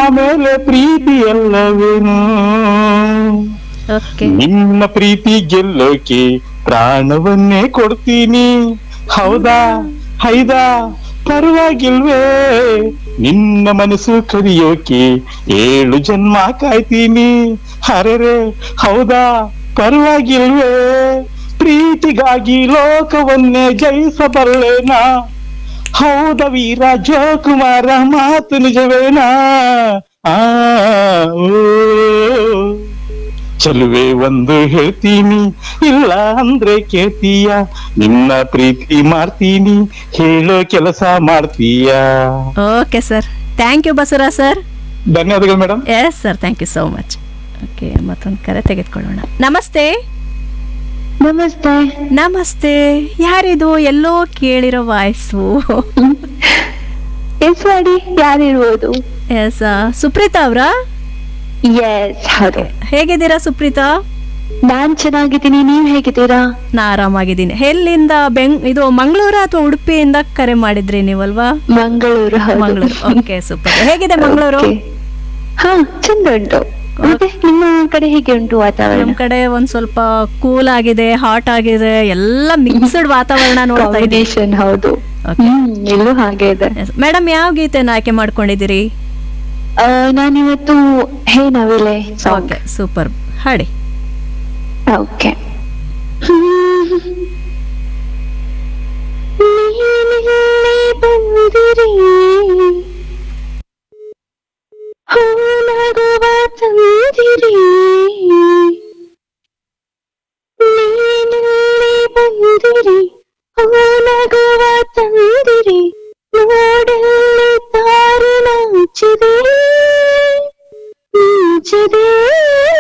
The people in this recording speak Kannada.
ಆಮೇಲೆ ಪ್ರೀತಿ ಎಲ್ಲವೇನು ಓಕೆ ನಿನ್ನ ಪ್ರೀತಿ ಗೆಲ್ಲೋಕೆ ಪ್ರಾಣವನ್ನೇ ಕೊಡ್ತೀನಿ ಹೌದಾ ಹೈದಾ ಪರವಾಗಿಲ್ವೇ ನಿನ್ನ ಮನಸ್ಸು ಕದಿಯೋಕೆ ಏಳು ಜನ್ಮ ಕಾಯ್ತೀನಿ ಹರೆರೆ ಹೌದಾ ಪರವಾಗಿಲ್ವೇ ಪ್ರೀತಿಗಾಗಿ ಲೋಕವನ್ನೇ ಜಯಿಸಬಲ್ಲೆನಾ ಹೌದ ವೀರ ಜೋಕುಮಾರ ಮಾತು ನಿಜವೇನಾ ಆ ಓ. ಚಲುವೆ ಒಂದು ಹೇಳ್ತೀನಿ ಇಲ್ಲ ಅಂದ್ರೆ ಕೇಳ್ತೀಯ ನಿನ್ನ ಪ್ರೀತಿ ಮಾಡ್ತೀನಿ ಹೇಳೋ ಕೆಲಸ ಮಾಡ್ತೀಯ okay sir thank you Basavaraj sir ಧನ್ಯವಾದಗಳು madam yes sir thank you so much okay ಮತ್ತೊಂದು ಕರೆ ತೆಗೆದುಕೊಳ್ಳೋಣ ನಮಸ್ತೆ ನಮಸ್ತೆ ನಮಸ್ತೆ ಯಾರಿದು ಎಲ್ಲೋ ಕೇಳಿರೋ ವಾಯ್ಸು ಎಸ್ ಮಾಡಿ ಯಾರಿರ್ಬೋದು ಎಸ್ ಸುಪ್ರೀತಾ ಅವರಾ ಎಸ್ ಹೌದು ಹೇಗಿದ್ದೀರಾ ಸುಪ್ರೀತಾ ನಾನ್ ಚೆನ್ನಾಗಿದ್ದೀನಿ ನೀವ್ ಹೇಗಿದ್ದೀರಾ ನಾ ಆರಾಮಾಗಿದ್ದೀನಿ ಎಲ್ಲಿಂದ ಬೆಂಗ್ ಇದು ಮಂಗಳೂರು ಅಥವಾ ಉಡುಪಿಯಿಂದ ಕರೆ ಮಾಡಿದ್ರಿ ನೀವಲ್ವಾ ಮಂಗಳೂರು ಹೌದು ಮಂಗಳೂರು ಓಕೆ ಸೂಪರ್ ಹೇಗಿದೆ ಮಂಗಳೂರು Okay. ಹಾ ಚಂದ ಉಂಟು ಮತ್ತೆ ನಿಮ್ಮ ಕಡೆ ಹೇಗೆ ಉಂಟು ವಾತಾವರಣ ನಮ್ ಕಡೆ ಒಂದ್ ಸ್ವಲ್ಪ ಕೂಲ್ ಆಗಿದೆ ಹಾಟ್ ಆಗಿದೆ ಎಲ್ಲ ಮಿಕ್ಸ್ಡ್ ವಾತಾವರಣ ನೋಡ್ತಾ ಇದ್ದೀವಿ ಕಾಂಬಿನೇಷನ್ ಹೌದು Okay. ಹ್ಮ್ ಇಲ್ಲೂ ಹಾಗೆ ಇದೆ ಮೇಡಮ್ ಯಾವ ಗೀತೆನ ಆಯ್ಕೆ ಮಾಡ್ಕೊಂಡಿದ್ದೀರಿ ಆ, ನಾನಿವತ್ತು ಹೇ ನವಿಲೆ ಓಕೆ ಸೂಪರ್ ಹಾಡಿ ಓಕೆ ಬಂದಿರಿ ಹೂನಗುವ ತಂದಿರಿ ನೀನಿಲ್ಲಿ ಬಂದಿರಿ ಹೂನಗುವ ತಂದಿರಿ ನೋಡಲ್ಲಿ ತಾರೆ ನಾಚಿದೆ ಮಿಂಚಿದೆ